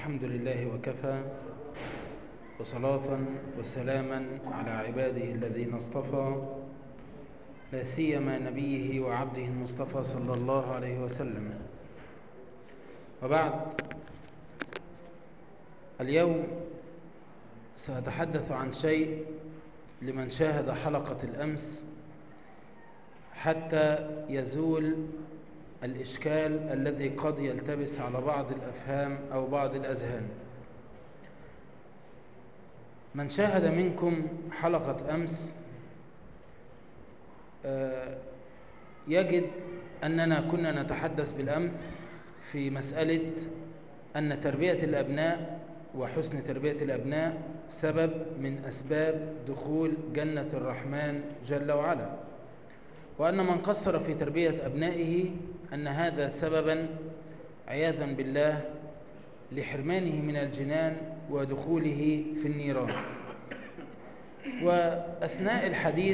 الحمد لله وكفى وصلاة وسلاما على عباده الذين اصطفى لا سيما نبيه وعبده المصطفى صلى الله عليه وسلم وبعد اليوم سأتحدث عن شيء لمن شاهد حلقة الأمس حتى يزول الإشكال الذي قد يلتبس على بعض الأفهام أو بعض الأذهان من شاهد منكم حلقة أمس يجد أننا كنا نتحدث بالأمس في مسألة أن تربية الأبناء وحسن تربية الأبناء سبب من أسباب دخول جنة الرحمن جل وعلا وأن من قصر في تربية أبنائه أن هذا سببا عياذا بالله لحرمانه من الجنان ودخوله في النيران وأثناء الحديث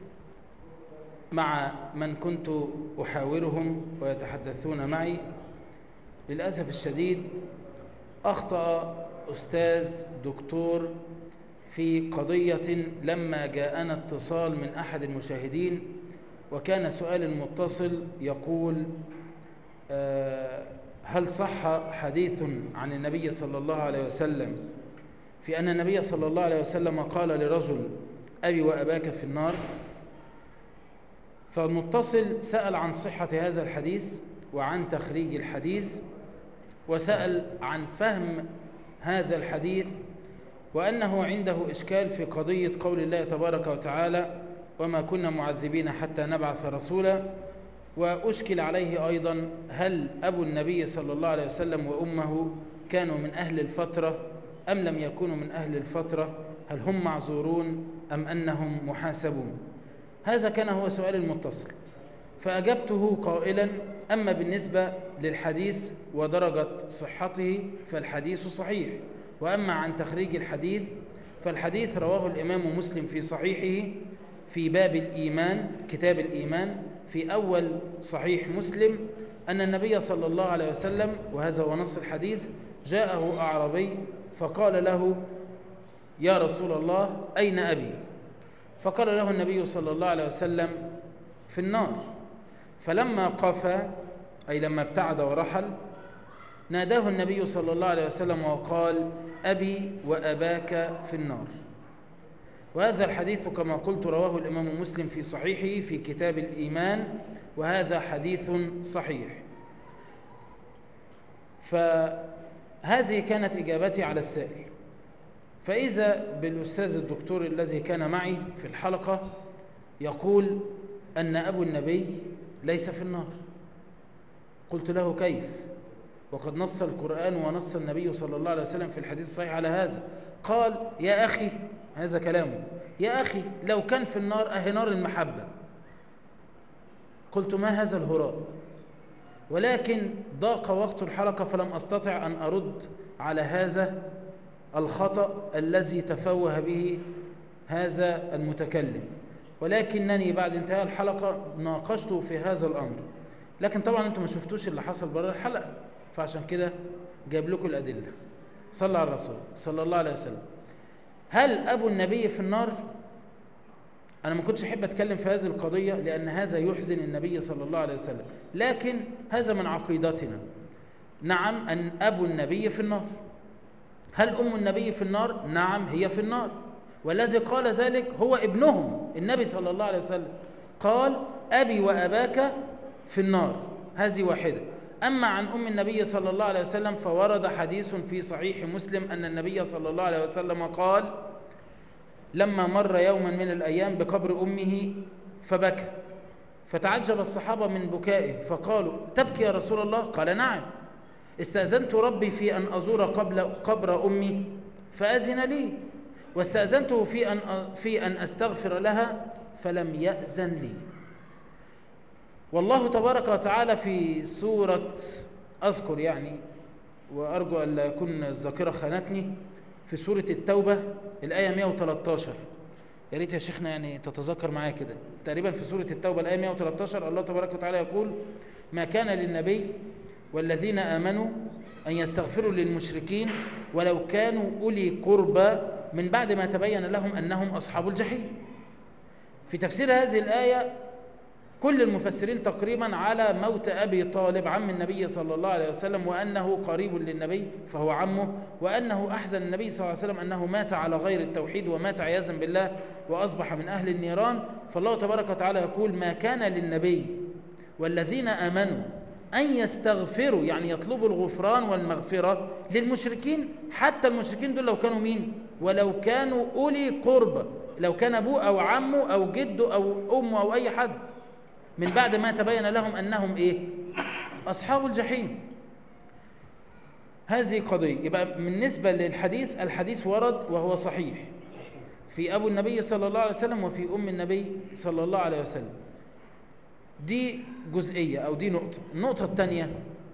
مع من كنت أحاورهم ويتحدثون معي للأسف الشديد أخطأ أستاذ دكتور في قضية لما جاءنا اتصال من أحد المشاهدين وكان سؤال المتصل يقول هل صح حديث عن النبي صلى الله عليه وسلم في أن النبي صلى الله عليه وسلم قال لرجل أبي وأباك في النار فالمتصل سأل عن صحة هذا الحديث وعن تخريج الحديث وسأل عن فهم هذا الحديث وأنه عنده إشكال في قضية قول الله تبارك وتعالى وما كنا معذبين حتى نبعث رسولا وأشكل عليه أيضا هل أبو النبي صلى الله عليه وسلم وأمه كانوا من أهل الفترة أم لم يكونوا من أهل الفترة هل هم معذورون أم أنهم محاسبون هذا كان هو سؤال المتصل فأجبته قائلا أما بالنسبة للحديث ودرجة صحته فالحديث صحيح وأما عن تخريج الحديث فالحديث رواه الإمام مسلم في صحيحه في باب الإيمان كتاب الإيمان في أول صحيح مسلم أن النبي صلى الله عليه وسلم وهذا هو نص الحديث جاءه أعربي فقال له يا رسول الله أين أبي فقال له النبي صلى الله عليه وسلم في النار فلما قفى أي لما ابتعد ورحل ناداه النبي صلى الله عليه وسلم وقال أبي وأباك في النار وهذا الحديث كما قلت رواه الإمام مسلم في صحيحه في كتاب الإيمان وهذا حديث صحيح فهذه كانت إجابتي على السائل فإذا بالأستاذ الدكتور الذي كان معي في الحلقة يقول أن أبو النبي ليس في النار قلت له كيف وقد نص القرآن ونص النبي صلى الله عليه وسلم في الحديث الصحيح على هذا قال يا أخي هذا كلامه يا أخي لو كان في النار أهي نار المحبة قلت ما هذا الهراء ولكن ضاق وقت الحلقة فلم أستطع أن أرد على هذا الخطأ الذي تفوه به هذا المتكلم ولكنني بعد انتهاء الحلقة ناقشته في هذا الأمر لكن طبعا انتم ما شفتوش اللي حصل بره الحلقة فعشان كده جايب لكم الأدلة صلى على الرسول صلى الله عليه وسلم هل أبو النبي في النار أنا ما كنتش أحب أتكلم في هذه القضية لأن هذا يحزن النبي صلى الله عليه وسلم لكن هذا من عقيدتنا نعم أن أبو النبي في النار هل أم النبي في النار؟ نعم هي في النار والذي قال ذلك هو ابنهم النبي صلى الله عليه وسلم قال أبي وأباك في النار هذه واحدة أما عن أم النبي صلى الله عليه وسلم فورد حديث في صحيح مسلم أن النبي صلى الله عليه وسلم قال لما مر يوما من الأيام بقبر أمه فبكى فتعجب الصحابة من بكائه فقالوا تبكي يا رسول الله قال نعم استأذنت ربي في أن أزور قبل قبر أمي فأذن لي واستأذنته في أن, في أن أستغفر لها فلم يأذن لي والله تبارك وتعالى في سورة أذكر يعني وأرجو أن لا يكون الذاكرة خانتني في سورة التوبة الآية 113 يا ريت يا شيخنا يعني تتذكر معايا كده تقريبا في سورة التوبة الآية 113 الله تبارك وتعالى يقول ما كان للنبي والذين آمنوا أن يستغفروا للمشركين ولو كانوا أولي قربى من بعد ما تبين لهم أنهم أصحاب الجحيم في تفسير هذه الآية كل المفسرين تقريبا على موت أبي طالب عم النبي صلى الله عليه وسلم وأنه قريب للنبي فهو عمه وأنه أحزن النبي صلى الله عليه وسلم أنه مات على غير التوحيد ومات عياذا بالله وأصبح من أهل النيران فالله تبارك وتعالى يقول ما كان للنبي والذين آمنوا أن يستغفروا يعني يطلبوا الغفران والمغفرة للمشركين حتى المشركين دول لو كانوا مين ولو كانوا أولي قربة لو كان أبوه أو عمه أو جده أو أمه أو أي حد من بعد ما تبين لهم أنهم إيه أصحاب الجحيم هذه قضية يبقى بالنسبة للحديث الحديث ورد وهو صحيح في أبو النبي صلى الله عليه وسلم وفي أم النبي صلى الله عليه وسلم دي جزئية أو دي نقطة النقطة الثانية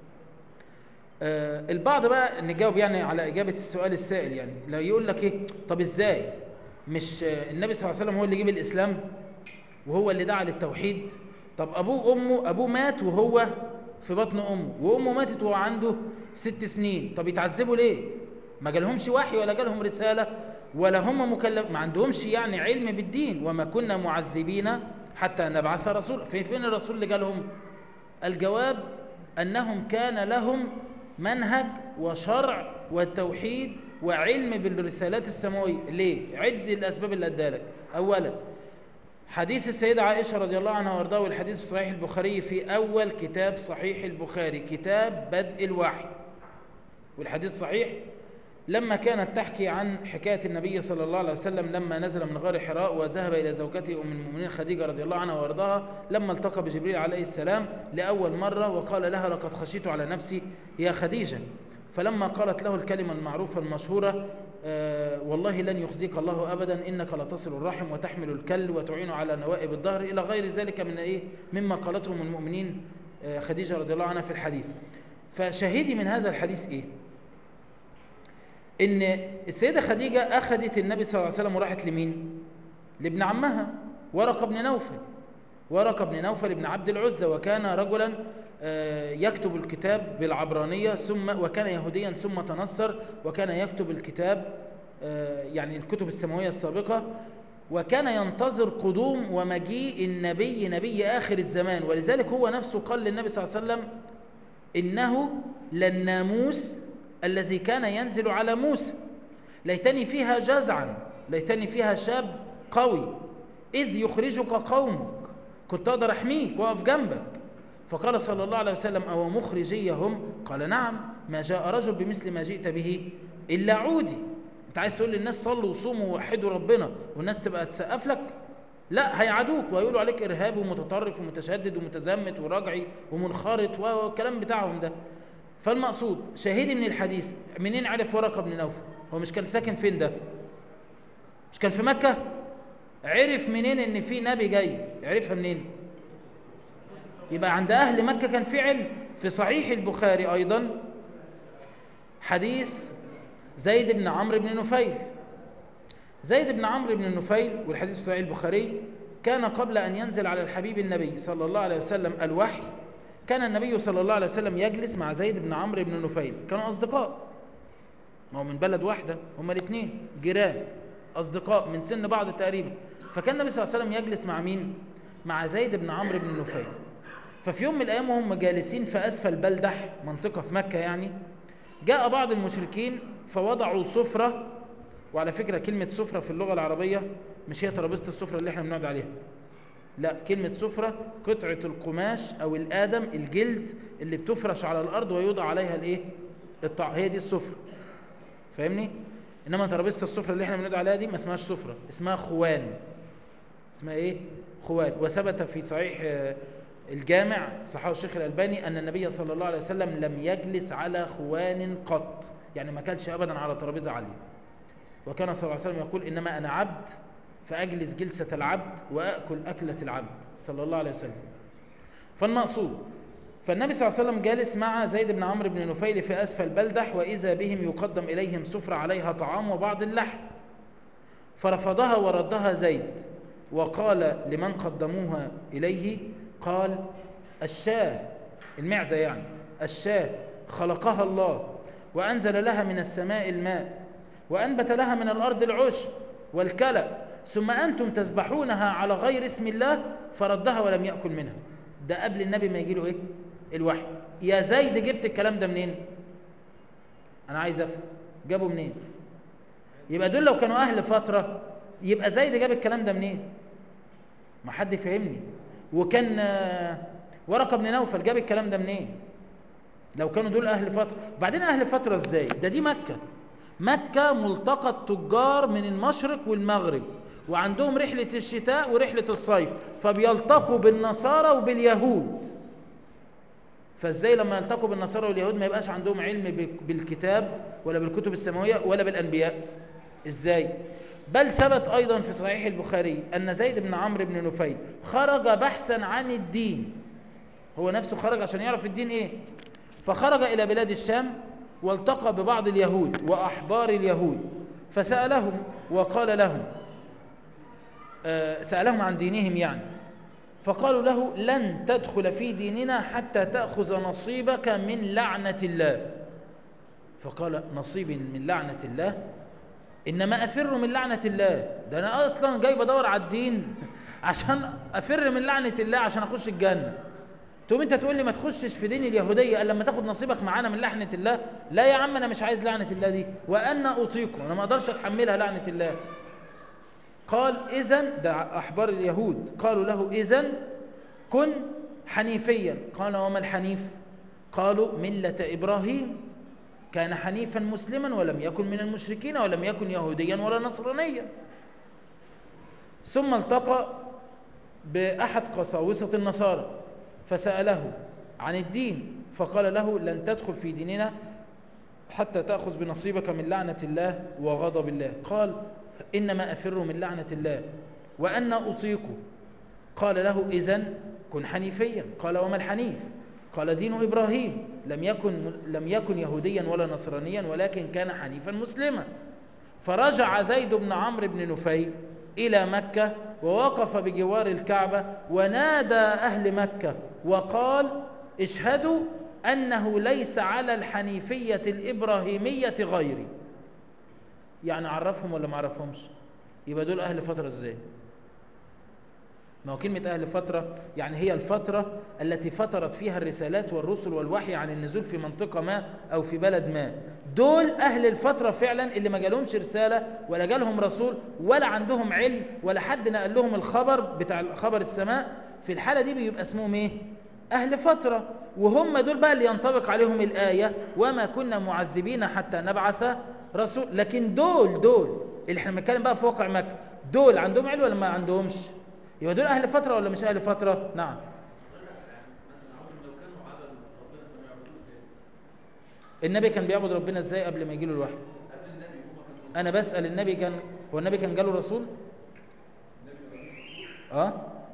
آه البعض بقى نجاوب يعني على إجابة السؤال السائل يعني لو يقول لك إيه طب إزاي مش آه النبي صلى الله عليه وسلم هو اللي جيب الإسلام وهو اللي دعا للتوحيد طب أبوه أمه أبوه مات وهو في بطن أمه وأمه ماتت وهو عنده ست سنين طب يتعذبوا ليه ما جالهمش وحي ولا جالهم رسالة ولا هم مكلف ما عندهمش يعني علم بالدين وما كنا معذبين حتى نبعث رسول فين فين الرسول اللي قالهم الجواب أنهم كان لهم منهج وشرع والتوحيد وعلم بالرسالات السماوية ليه؟ عد الأسباب اللي أدالك أولا حديث السيدة عائشة رضي الله عنها وارضاه والحديث في صحيح البخاري في أول كتاب صحيح البخاري كتاب بدء الوحي والحديث صحيح لما كانت تحكي عن حكاية النبي صلى الله عليه وسلم لما نزل من غار حراء وذهب إلى زوجته أم المؤمنين خديجة رضي الله عنها وارضاها لما التقى بجبريل عليه السلام لأول مرة وقال لها لقد خشيت على نفسي يا خديجة فلما قالت له الكلمة المعروفة المشهورة آه والله لن يخزيك الله أبدا إنك لتصل الرحم وتحمل الكل وتعين على نوائب الظهر إلى غير ذلك من إيه مما قالته من المؤمنين آه خديجة رضي الله عنها في الحديث فشهيدي من هذا الحديث إيه ان السيدة خديجة اخذت النبي صلى الله عليه وسلم وراحت لمين لابن عمها ورقة بن نوفل ورقة بن نوفل ابن عبد العزة وكان رجلا يكتب الكتاب بالعبرانية ثم وكان يهوديا ثم تنصر وكان يكتب الكتاب يعني الكتب السماوية السابقة وكان ينتظر قدوم ومجيء النبي نبي آخر الزمان ولذلك هو نفسه قال للنبي صلى الله عليه وسلم إنه للناموس الذي كان ينزل على موسى ليتني فيها جزعا ليتني فيها شاب قوي إذ يخرجك قومك كنت أقدر أحميك وأقف جنبك فقال صلى الله عليه وسلم أو مخرجيهم قال نعم ما جاء رجل بمثل ما جئت به إلا عودي أنت عايز تقول للناس صلوا وصوموا ووحدوا ربنا والناس تبقى تسقف لك لا هيعادوك ويقولوا عليك إرهابي ومتطرف ومتشدد ومتزمت ورجعي ومنخرط والكلام بتاعهم ده فالمقصود شاهدي من الحديث منين عرف ورقة بن نوفل هو مش كان ساكن فين ده مش كان في مكة عرف منين ان في نبي جاي عرفها منين يبقى عند اهل مكة كان في علم في صحيح البخاري ايضا حديث زيد بن عمرو بن نفيل زيد بن عمرو بن نفيل والحديث في صحيح البخاري كان قبل ان ينزل على الحبيب النبي صلى الله عليه وسلم الوحي كان النبي صلى الله عليه وسلم يجلس مع زيد بن عمرو بن نفيل كانوا أصدقاء ما هو من بلد واحدة هما الاثنين جيران أصدقاء من سن بعض تقريبا فكان النبي صلى الله عليه وسلم يجلس مع مين مع زيد بن عمرو بن نفيل ففي يوم من الأيام وهم جالسين في أسفل بلدح منطقة في مكة يعني جاء بعض المشركين فوضعوا سفرة وعلى فكرة كلمة سفرة في اللغة العربية مش هي ترابيزة السفرة اللي احنا بنقعد عليها لا كلمة سفرة قطعة القماش أو الآدم الجلد اللي بتفرش على الأرض ويوضع عليها الإيه؟ الطع هي دي السفرة فاهمني؟ إنما ترابيزة السفرة اللي احنا بنقعد عليها دي ما اسمهاش سفرة اسمها خوان اسمها إيه؟ خوان وثبت في صحيح الجامع صحابه الشيخ الألباني أن النبي صلى الله عليه وسلم لم يجلس على خوان قط يعني ما كانش أبدا على ترابيزة عالية وكان صلى الله عليه وسلم يقول إنما أنا عبد فأجلس جلسة العبد وأكل أكلة العبد صلى الله عليه وسلم فالمقصود فالنبي صلى الله عليه وسلم جالس مع زيد بن عمرو بن نفيل في أسفل بلدح وإذا بهم يقدم إليهم سفرة عليها طعام وبعض اللحم فرفضها وردها زيد وقال لمن قدموها إليه قال الشاه المعزة يعني الشاه خلقها الله وأنزل لها من السماء الماء وأنبت لها من الأرض العشب والكلى ثم أنتم تذبحونها على غير اسم الله فردها ولم يأكل منها ده قبل النبي ما يجي له إيه الوحي يا زيد جبت الكلام ده منين أنا عايز أفهم جابه منين يبقى دول لو كانوا أهل فترة يبقى زيد جاب الكلام ده منين ما حد يفهمني وكان ورقة بن نوفل جاب الكلام ده منين لو كانوا دول أهل فترة بعدين أهل فترة إزاي ده دي مكة مكة ملتقى التجار من المشرق والمغرب وعندهم رحلة الشتاء ورحلة الصيف فبيلتقوا بالنصارى وباليهود فازاي لما يلتقوا بالنصارى واليهود ما يبقاش عندهم علم بالكتاب ولا بالكتب السماوية ولا بالأنبياء ازاي بل ثبت أيضا في صحيح البخاري أن زيد بن عمرو بن نفيل خرج بحثا عن الدين هو نفسه خرج عشان يعرف الدين ايه فخرج إلى بلاد الشام والتقى ببعض اليهود وأحبار اليهود فسألهم وقال لهم سألهم عن دينهم يعني فقالوا له لن تدخل في ديننا حتى تأخذ نصيبك من لعنة الله فقال نصيب من لعنة الله إنما أفر من لعنة الله ده أنا أصلا جاي بدور على الدين عشان أفر من لعنة الله عشان أخش الجنة تقوم انت تقول لي ما تخشش في دين اليهودية الا لما تاخد نصيبك معانا من لعنة الله لا يا عم انا مش عايز لعنة الله دي وانا اطيقه انا ما اقدرش اتحملها لعنة الله قال اذا ده احبار اليهود قالوا له اذا كن حنيفيا قال وما الحنيف قالوا ملة ابراهيم كان حنيفا مسلما ولم يكن من المشركين ولم يكن يهوديا ولا نصرانيا ثم التقى باحد قساوسة النصارى فسأله عن الدين فقال له لن تدخل في ديننا حتى تأخذ بنصيبك من لعنة الله وغضب الله قال إنما أفر من لعنة الله وأنا أطيقه قال له إذن كن حنيفيا قال وما الحنيف قال دين إبراهيم لم يكن, لم يكن يهوديا ولا نصرانيا ولكن كان حنيفا مسلما فرجع زيد بن عمرو بن نفيل إلى مكة ووقف بجوار الكعبة ونادى أهل مكة وقال اشهدوا أنه ليس على الحنيفية الإبراهيمية غيري يعني عرفهم ولا ما عرفهمش يبقى دول أهل فترة ازاي ما هو كلمة أهل فترة يعني هي الفترة التي فترت فيها الرسالات والرسل والوحي عن النزول في منطقة ما أو في بلد ما دول أهل الفترة فعلا اللي ما جالهمش رسالة ولا جالهم رسول ولا عندهم علم ولا حد نقل لهم الخبر بتاع خبر السماء في الحالة دي بيبقى اسمهم ايه أهل فترة وهم دول بقى اللي ينطبق عليهم الآية وما كنا معذبين حتى نبعث رسول لكن دول دول اللي احنا بنتكلم بقى في واقع مكة دول عندهم علم ولا ما عندهمش يبقى دول أهل فترة ولا مش أهل فترة نعم النبي كان بيعبد ربنا ازاي قبل ما يجيله الوحي انا بسأل النبي كان هو النبي كان جاله رسول اه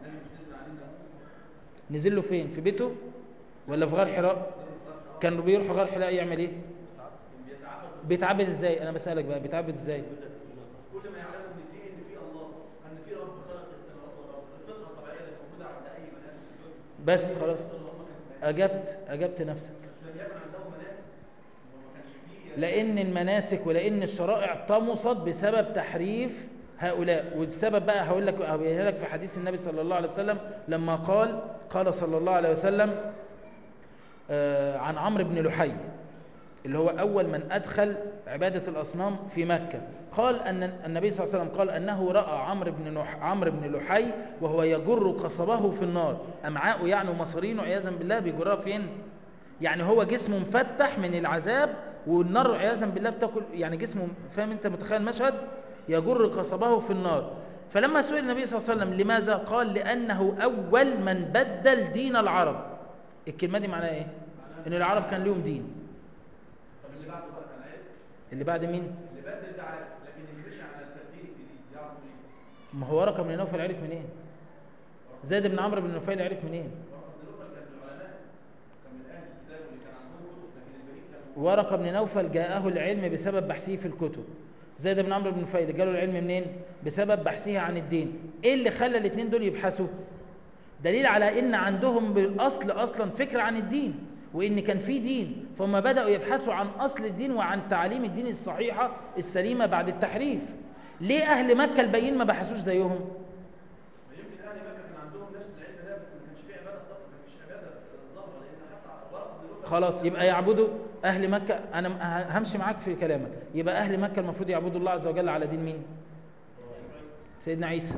نزل له فين في بيته ولا في غار حراء كان بيروح غار حراء يعمل ايه بيتعبد ازاي انا بسألك بقى بيتعبد ازاي كل ما يعلمه من الدين ان في الله ان في رب خلق السماوات والارض الفطره الطبيعيه اللي موجوده عند اي بني ادم بس خلاص اجبت اجبت نفسك بس لم يكن عندهم مناسك وما كانش فيه لان المناسك ولان الشرائع طمست بسبب تحريف هؤلاء والسبب بقى هقول لك هقولها لك في حديث النبي صلى الله عليه وسلم لما قال قال صلى الله عليه وسلم آه عن عمرو بن لحي اللي هو أول من أدخل عبادة الأصنام في مكة قال أن النبي صلى الله عليه وسلم قال أنه رأى عمرو بن نح عمرو بن لحي وهو يجر قصبه في النار أمعاءه يعني ومصارينه عياذا بالله بيجرها فين يعني هو جسمه مفتح من العذاب والنار عياذا بالله بتاكل يعني جسمه فاهم انت متخيل المشهد يجر قصبه في النار فلما سئل النبي صلى الله عليه وسلم لماذا قال لأنه أول من بدل دين العرب الكلمة دي معناها ايه ان العرب كان لهم دين طب اللي بعده بقى كان عيب اللي بعد مين اللي بدل ده عارف لكن اللي مشي على التبديل الجديد يعرف ليه ما هو ورقه بن نوفل عرف منين زيد بن عمرو بن نفيل عرف منين ورقه بن نوفل كان من العلماء كان من اهل الكتاب واللي كان عندهم كتب لكن الباقيين كانوا ورقه بن نوفل جاءه العلم بسبب بحثه في الكتب زيد بن عمرو بن نفيل جاله العلم منين بسبب بحثه عن الدين ايه اللي خلى الاثنين دول يبحثوا دليل على ان عندهم بالاصل اصلا فكره عن الدين وان كان في دين فهم بداوا يبحثوا عن اصل الدين وعن تعاليم الدين الصحيحه السليمه بعد التحريف ليه اهل مكه الباقيين ما بحثوش زيهم يمكن اهل مكه كان عندهم نفس العلم ده بس ما كانش فيه عباده خاصه ما كانش عباده ظاهره لان حتى برضه دلوقتي خلاص يبقى يعبدوا اهل مكه انا م- ه- همشي معاك في كلامك يبقى اهل مكه المفروض يعبدوا الله عز وجل على دين مين سيدنا عيسى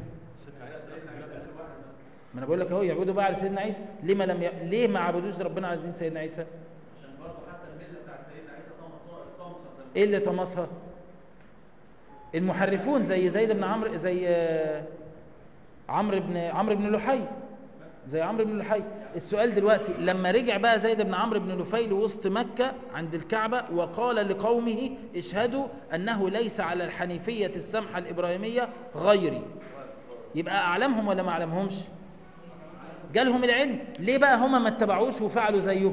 ما انا بقول لك اهو يعبدوا بقى على سيدنا عيسى ليه ما لم ي... ليه ما عبدوش ربنا على دين سيدنا عيسى عشان برضه حتى المله بتاعت سيدنا عيسى طمس طمس ايه اللي طمسها المحرفون زي زيد بن عمرو زي آه، عمرو بن عمرو بن لحي زي عمرو بن لحي السؤال دلوقتي لما رجع بقى زيد بن عمرو بن لفيل وسط مكة عند الكعبة وقال لقومه اشهدوا أنه ليس على الحنيفية السمحة الإبراهيمية غيري يبقى أعلمهم ولا ما أعلمهمش جالهم العلم ليه بقى هما ما اتبعوش وفعلوا زيه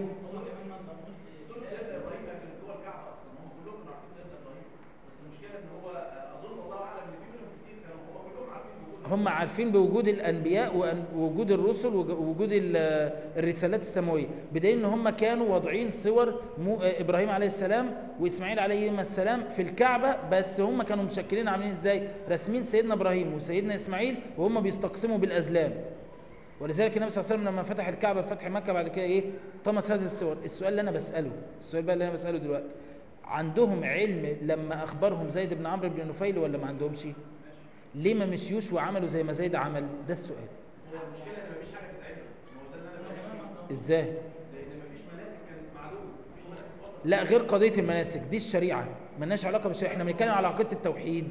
هم عارفين بوجود الانبياء وأن- ووجود الرسل وج- ووجود ال- الرسالات السماويه بدليل ان هم كانوا واضعين صور مو ابراهيم عليه السلام واسماعيل عليه السلام في الكعبه بس هم كانوا مشكلين عاملين ازاي راسمين سيدنا ابراهيم وسيدنا اسماعيل وهم بيستقسموا بالازلام ولذلك النبي صلى الله عليه وسلم لما فتح الكعبه فتح مكه بعد كده ايه طمس هذه الصور السؤال اللي انا بساله السؤال بقى اللي انا بساله دلوقتي عندهم علم لما اخبرهم زيد بن عمرو بن نفيل ولا ما عندهمش ليه ما مشيوش وعملوا زي ما زيد عمل ده السؤال هو المشكله ان مفيش حاجه تتعمل ما هو ده اللي انا بتكلم فيه ازاي لان مفيش مناسك كانت معلومه مفيش مناسك وصلت لا غير قضيه المناسك دي الشريعه ملناش علاقه بالشريعه احنا بنتكلم على عقيده التوحيد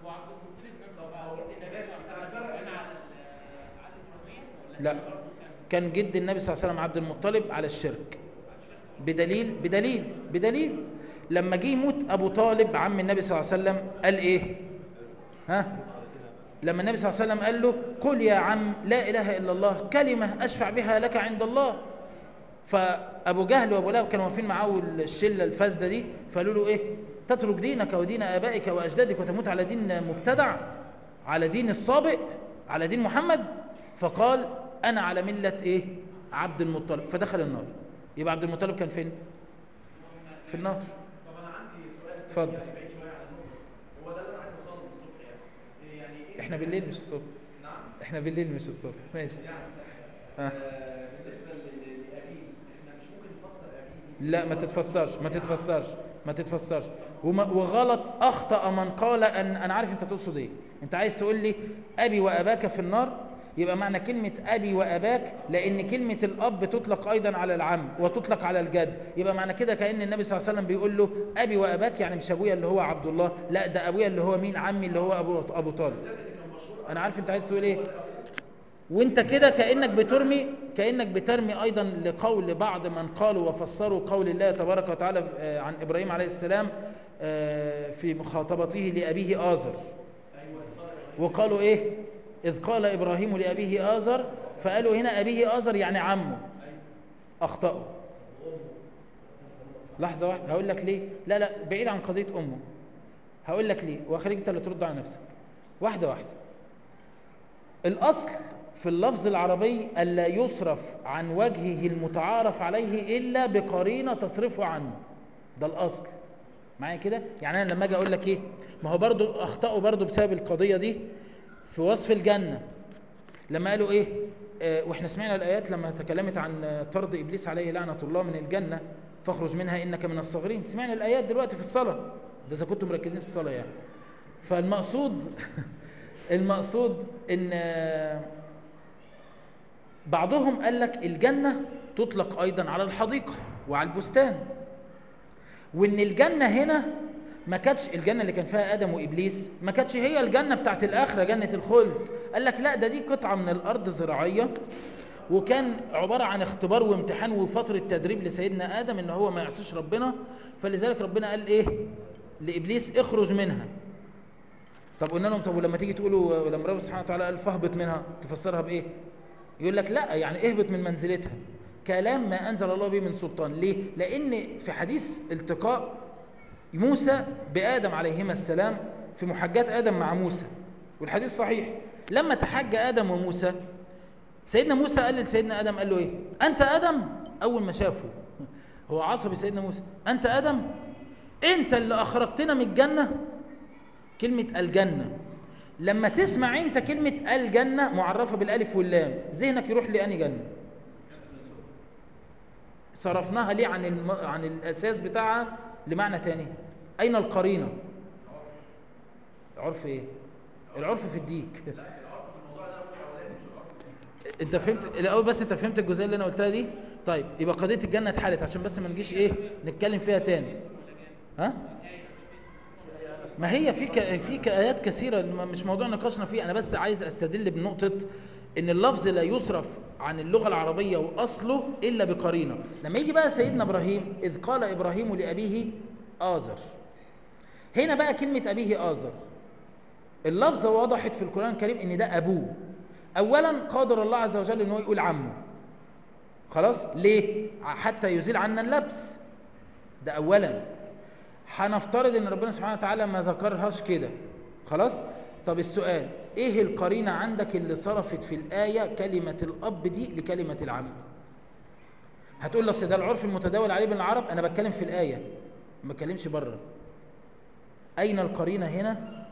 لا كان جد النبي صلى الله عليه وسلم عبد المطلب على الشرك بدليل بدليل بدليل لما جه يموت ابو طالب عم النبي صلى الله عليه وسلم قال ايه ها لما النبي صلى الله عليه وسلم قال له قل يا عم لا اله الا الله كلمه اشفع بها لك عند الله فابو جهل وابو لهب كانوا واقفين معاه الشله الفاسده دي فقالوا له ايه تترك دينك ودين ابائك واجدادك وتموت على دين مبتدع على دين السابق على دين محمد فقال انا على مله ايه عبد المطلب فدخل النار يبقى عبد المطلب كان فين في النار طب انا عندي سؤال اتفضل يعني بعيد شويه عن النقطه هو ده اللي انا عايز اوصله من الصبح يعني يعني ايه احنا بالليل مش الصبح نعم احنا بالليل مش الصبح ماشي يعني آه. آه، بالنسبه ل- لابيه احنا مش ممكن نفسر ابيه دي لا ما تتفسرش ما تتفسرش ما تتفسرش وما وغلط اخطا من قال ان انا عارف انت تقصد ايه انت عايز تقول لي ابي واباك في النار يبقى معنى كلمة أبي وأباك لأن كلمة الأب تطلق أيضا على العم وتطلق على الجد يبقى معنى كده كأن النبي صلى الله عليه وسلم بيقول له أبي وأباك يعني مش أبويا اللي هو عبد الله لا ده أبويا اللي هو مين عمي اللي هو أبو, أبو طالب أنا عارف أنت عايز تقول إيه وانت كده كأنك بترمي كأنك بترمي أيضا لقول بعض من قالوا وفسروا قول الله تبارك وتعالى آه، عن إبراهيم عليه السلام آه، في مخاطبته لأبيه آزر وقالوا إيه إذ قال إبراهيم لأبيه آزر فقالوا هنا أبيه آزر يعني عمه أخطأوا لحظة واحدة هقول لك ليه لا لا بعيد عن قضية أمه هقول لك ليه وأخليك أنت اللي ترد على نفسك واحدة واحدة الأصل في اللفظ العربي ألا يصرف عن وجهه المتعارف عليه إلا بقرينة تصرفه عنه ده الأصل معايا كده يعني أنا لما أجي أقول لك إيه ما هو برضو أخطأوا برضو بسبب القضية دي في وصف الجنة لما قالوا إيه آه وإحنا سمعنا الآيات لما تكلمت عن آه، طرد إبليس عليه لعنة الله من الجنة فاخرج منها إنك من الصاغرين سمعنا الآيات دلوقتي في الصلاة ده إذا كنتم مركزين في الصلاة يعني فالمقصود المقصود ان آه، بعضهم قال لك الجنة تطلق ايضا على الحديقة وعلى البستان وان الجنة هنا ما كانتش الجنة اللي كان فيها ادم وابليس ما كانتش هي الجنة بتاعت الاخرة جنة الخلد قال لك لا ده دي قطعة من الارض زراعية وكان عبارة عن اختبار وامتحان وفترة تدريب لسيدنا ادم ان هو ما يعصيش ربنا فلذلك ربنا قال ايه لابليس اخرج منها طب قلنا لهم طب ولما تيجي تقولوا ولما ربنا سبحانه وتعالى قال فاهبط منها تفسرها بايه يقول لك لا يعني اهبط من منزلتها كلام ما انزل الله به من سلطان ليه لان في حديث التقاء موسى بادم عليهما السلام في محاجات ادم مع موسى والحديث صحيح لما تحج ادم وموسى سيدنا موسى قال لسيدنا ادم قال له ايه انت ادم اول ما شافه هو عصبي سيدنا موسى انت ادم انت اللي اخرجتنا من الجنه كلمه الجنه لما تسمع انت كلمه الجنه معرفه بالالف واللام ذهنك يروح لاني جنه صرفناها ليه عن الم... عن الاساس بتاعها لمعنى تاني اين القرينه العرف ايه العرف في الديك انت فهمت الاول بس انت فهمت الجزئيه اللي انا قلتها دي طيب يبقى قضيه الجنه اتحلت عشان بس ما نجيش ايه نتكلم فيها تاني ها ما هي في ك... في ك- ايات كثيره ما- مش موضوع نقاشنا فيه انا بس عايز استدل بنقطه ان اللفظ لا يصرف عن اللغه العربيه واصله الا بقرينه لما يجي بقى سيدنا ابراهيم اذ قال ابراهيم لابيه آزر هنا بقى كلمه ابيه آزر اللفظه وضحت في القران الكريم ان ده ابوه اولا قادر الله عز وجل ان هو يقول عمه خلاص ليه حتى يزيل عنا اللبس ده اولا هنفترض ان ربنا سبحانه وتعالى ما ذكرهاش كده خلاص طب السؤال ايه القرينه عندك اللي صرفت في الايه كلمه الاب دي لكلمه العم هتقول لي اصل ده العرف المتداول عليه بين العرب انا بتكلم في الايه ما بتكلمش بره اين القرينه هنا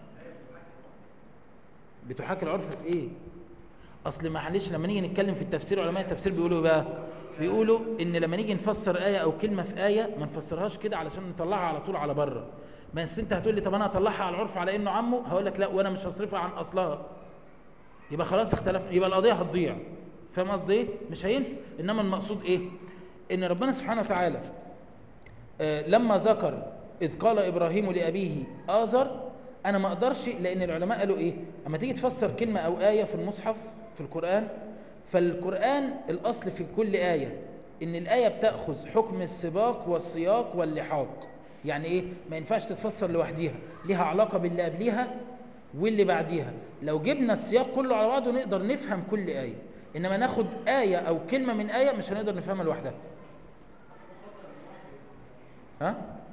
بتحاكي العرف في ايه اصل معلش لما نيجي نتكلم في التفسير علماء التفسير بيقولوا إيه بقى بيقولوا ان لما نيجي نفسر ايه او كلمه في ايه ما نفسرهاش كده علشان نطلعها على طول على بره بس انت هتقول لي طب انا هطلعها على العرف على انه عمه هقول لك لا وانا مش هصرفها عن اصلها يبقى خلاص اختلف يبقى القضيه هتضيع فاهم قصدي ايه مش هينفع انما المقصود ايه ان ربنا سبحانه وتعالى آه، لما ذكر اذ قال ابراهيم لابيه آزر انا ما اقدرش لان العلماء قالوا ايه اما تيجي تفسر كلمه او ايه في المصحف في القران فالقران الاصل في كل ايه ان الايه بتاخذ حكم السباق والسياق واللحاق يعني ايه ما ينفعش تتفسر لوحديها ليها علاقه باللي قبليها واللي بعديها لو جبنا السياق كله على بعضه نقدر نفهم كل ايه انما ناخد ايه او كلمه من ايه مش هنقدر نفهمها لوحدها ها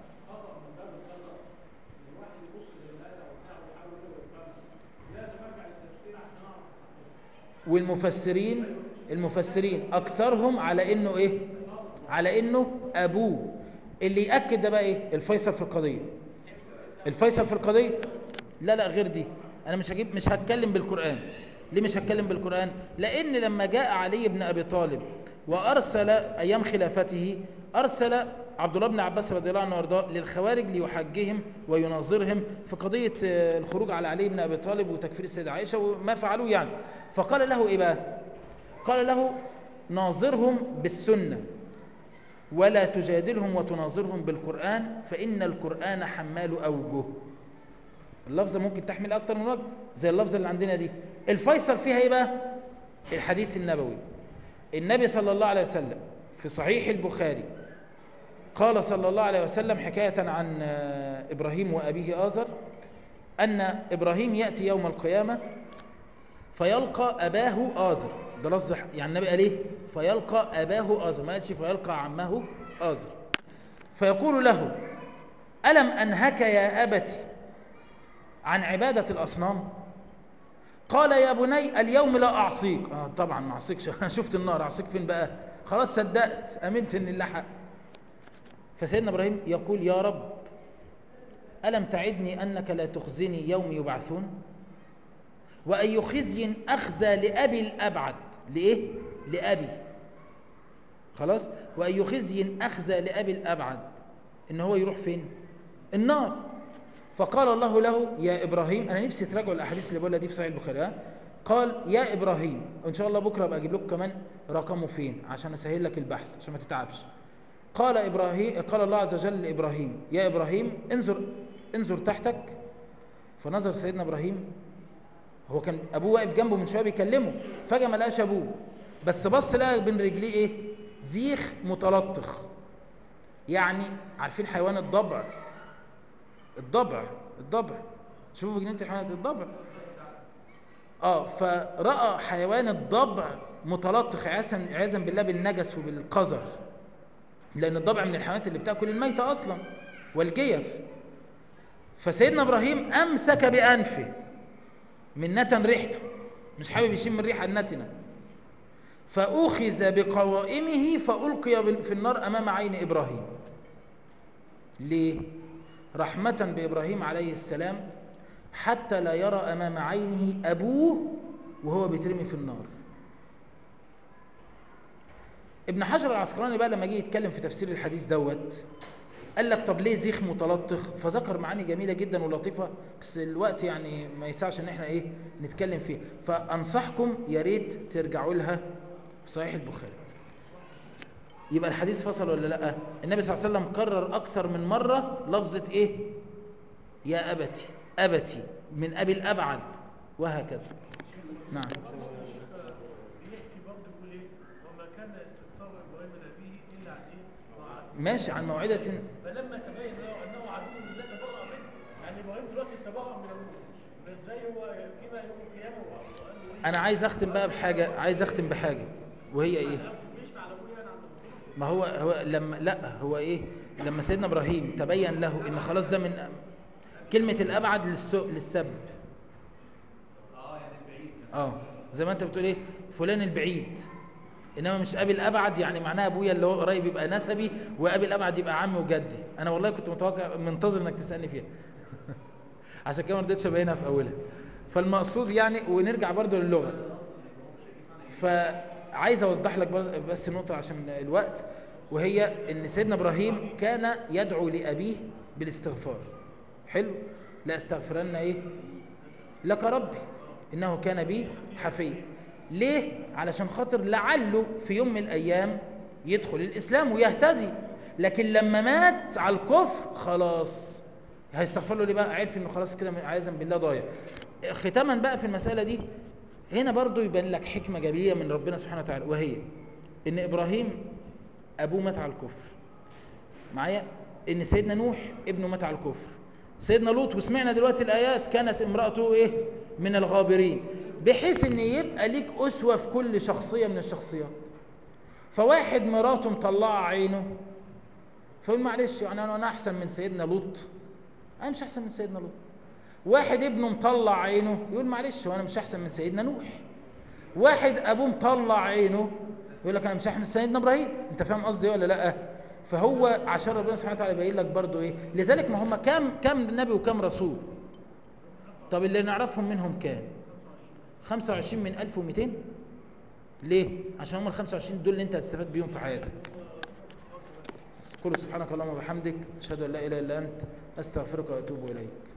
والمفسرين المفسرين اكثرهم على انه ايه على انه ابوه اللي ياكد ده بقى ايه الفيصل في القضيه الفيصل في القضيه لا لا غير دي انا مش هجيب مش هتكلم بالقران ليه مش هتكلم بالقران لان لما جاء علي بن ابي طالب وارسل ايام خلافته ارسل عبد الله بن عباس رضي الله عنه وارضاه للخوارج ليحجهم ويناظرهم في قضيه آه، الخروج على علي بن ابي طالب وتكفير السيده عائشه وما فعلوه يعني فقال له ايه بقى قال له ناظرهم بالسنه ولا تجادلهم وتناظرهم بالقرآن فإن القرآن حمال أوجه اللفظة ممكن تحمل أكتر من وجه زي اللفظة اللي عندنا دي الفيصل فيها إيه بقى الحديث النبوي النبي صلى الله عليه وسلم في صحيح البخاري قال صلى الله عليه وسلم حكاية عن آه، إبراهيم وأبيه آزر أن إبراهيم يأتي يوم القيامة فيلقى أباه آزر ده لفظ يعني النبي قال ايه فيلقى أباه آزر ما قالش فيلقى عمه آزر فيقول له ألم أنهك يا أبتي عن عبادة الأصنام قال يا بني اليوم لا أعصيك آه طبعا ما أعصيكش أنا شفت النار أعصيك فين بقى خلاص صدقت أمنت إن الله حق فسيدنا إبراهيم يقول يا رب ألم تعدني أنك لا تخزني يوم يبعثون وأي خزي أخزى لأبي الأبعد لإيه؟ لأبي خلاص وأي خزي أخزى لأبي الأبعد إن هو يروح فين؟ النار فقال الله له يا إبراهيم أنا نفسي تراجعوا الأحاديث اللي بقولها دي في صحيح البخاري ها؟ قال يا إبراهيم وإن شاء الله بكرة أبقى أجيب لكم كمان رقمه فين عشان أسهل لك البحث عشان ما تتعبش قال إبراهيم قال الله عز وجل لإبراهيم يا إبراهيم انظر انظر تحتك فنظر سيدنا إبراهيم هو كان ابوه واقف جنبه من شويه بيكلمه فجاه ما لقاش ابوه بس بص لقى بين رجليه ايه زيخ متلطخ يعني عارفين حيوان الضبع الضبع الضبع شوفوا جنينه الحيوانات الضبع اه فراى حيوان الضبع متلطخ عياذا عياذا بالله بالنجس وبالقذر لان الضبع من الحيوانات اللي بتاكل الميته اصلا والجيف فسيدنا ابراهيم امسك بانفه من نتن ريحته مش حابب يشم الريحه النتنه فأخذ بقوائمه فألقي في النار أمام عين إبراهيم ليه؟ رحمة بإبراهيم عليه السلام حتى لا يرى أمام عينه أبوه وهو بيترمي في النار ابن حجر العسقلاني بقى لما جه يتكلم في تفسير الحديث دوت قال لك طب ليه زيخ متلطخ فذكر معاني جميله جدا ولطيفه بس الوقت يعني ما يسعش ان احنا ايه نتكلم فيها فانصحكم يا ريت ترجعوا لها في صحيح البخاري يبقى الحديث فصل ولا لا النبي صلى الله عليه وسلم كرر اكثر من مره لفظه ايه يا ابتي ابتي من ابي الابعد وهكذا نعم بيحكي برضه بيقول ايه وما كان استغفار ابراهيم لابيه الا عن ايه؟ وعن- ماشي عن موعده فلما تبين له انه عدو لله تبرأ منه يعني ابراهيم دلوقتي تبرأ من ابوه فازاي هو كده يوم القيامه وقال له ايه؟ انا عايز اختم بقى بحاجه عايز اختم بحاجه وهي ايه بيشفع على ابويا انا عند ابويا ما هو هو لما لا هو ايه لما سيدنا ابراهيم تبين له ان خلاص ده من كلمه الابعد للسوء للسب اه يعني بعيد اه زي ما انت بتقول ايه فلان البعيد انما مش ابي الابعد يعني معناها ابويا اللي هو قريب يبقى نسبي وابي الابعد يبقى عمي وجدي انا والله كنت متوقع منتظر انك تسالني فيها عشان كده ما رضيتش ابينها في اولها فالمقصود يعني ونرجع برضو للغه فعايز اوضح لك بس- بس نقطه عشان الوقت وهي ان سيدنا ابراهيم كان يدعو لابيه بالاستغفار حلو لا استغفرن ايه لك ربي انه كان بي حفي ليه علشان خاطر لعله في يوم من الايام يدخل الاسلام ويهتدي لكن لما مات على الكفر خلاص هيستغفر له ليه بقى عرف انه خلاص كده عايزا بالله ضايع ختاما بقى في المساله دي هنا برضو يبان لك حكمه جميله من ربنا سبحانه وتعالى وهي ان ابراهيم ابوه مات على الكفر معايا ان سيدنا نوح ابنه مات على الكفر سيدنا لوط وسمعنا دلوقتي الايات كانت امراته ايه من الغابرين بحيث ان يبقى ليك اسوه في كل شخصيه من الشخصيات فواحد مراته مطلعه عينه فيقول معلش يعني انا أنا احسن من سيدنا لوط انا مش احسن من سيدنا لوط واحد ابنه مطلع عينه يقول معلش وانا مش احسن من سيدنا نوح واحد ابوه مطلع عينه يقول لك انا مش احسن من سيدنا ابراهيم انت فاهم قصدي ولا لا فهو عشان ربنا سبحانه وتعالى يبين لك برضو ايه لذلك ما هم كام كام نبي وكام رسول طب اللي نعرفهم منهم كام 25 من 1200 ليه عشان هم ال 25 دول اللي انت هتستفاد بيهم في حياتك قل سبحانك اللهم وبحمدك اشهد ان لا اله الا انت استغفرك واتوب اليك